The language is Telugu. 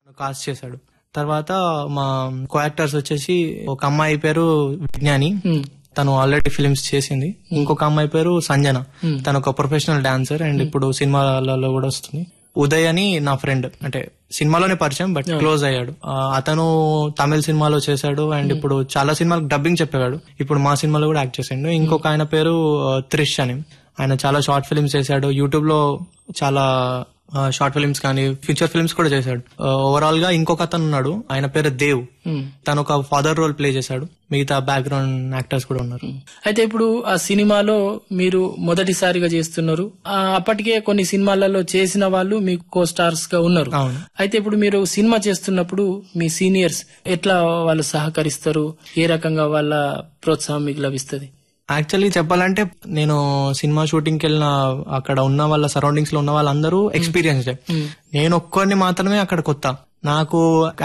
కాస్ట్ చేశాడు తర్వాత మా కో యాక్టర్స్ వచ్చేసి ఒక అమ్మాయి పేరు విజ్ఞాని ఉమ్, తను ఆల్రెడీ ఫిలిమ్స్ చేసింది ఇంకొక అమ్మాయి పేరు సంజన Hmm. తను ఒక ప్రొఫెషనల్ డాన్సర్ అండ్ ఇప్పుడు సినిమాలలో కూడా వస్తుంది ఉదయ్ అని నా ఫ్రెండ్ అంటే సినిమాలోనే పరిచయం బట్ క్లోజ్ అయ్యాడు ఆ, అతను తమిళ సినిమాలో చేశాడు అండ్ ఇప్పుడు చాలా సినిమాలకు డబ్బింగ్ చెప్పేవాడు ఇప్పుడు మా సినిమాలో కూడా యాక్ట్ చేసిండు ఇంకొక ఆయన పేరు ఆ, త్రిష్ అని ఆయన చాలా షార్ట్ ఫిల్మ్స్ చేశాడు యూట్యూబ్ లో చాలా షార్ట్ ఫిల్మ్స్ కానీ ఫీచర్ ఫిల్మ్స్ కూడా చేశాడు ఓవరాల్ గా ఇంకొక అతను ఉన్నాడు ఆయన పేరు దేవ్ ఉమ్. తను ఒక ఫాదర్ రోల్ ప్లే చేశాడు మిగతా బ్యాక్గ్రౌండ్ యాక్టర్స్ కూడా ఉన్నారు అయితే ఇప్పుడు ఆ సినిమాలో మీరు మొదటిసారిగా చేస్తున్నారు ఆ, అప్పటికే కొన్ని సినిమాలలో చేసిన వాళ్ళు మీకు కో స్టార్స్ గా ఉన్నారు అవును అయితే ఇప్పుడు మీరు సినిమా చేస్తున్నప్పుడు మీ సీనియర్స్ ఎట్లా వాళ్ళు సహకరిస్తారు ఏ రకంగా వాళ్ళ ప్రోత్సాహం మీకు లభిస్తుంది యాక్చువల్లీ చెప్పాలంటే నేను సినిమా షూటింగ్ కి వెళ్ళిన అక్కడ ఉన్న వాళ్ళ సరౌండింగ్స్ లో ఉన్న వాళ్ళందరూ ఎక్స్పీరియన్స్డ్ నేను ఒక్కరిని మాత్రమే అక్కడ కొత్త నాకు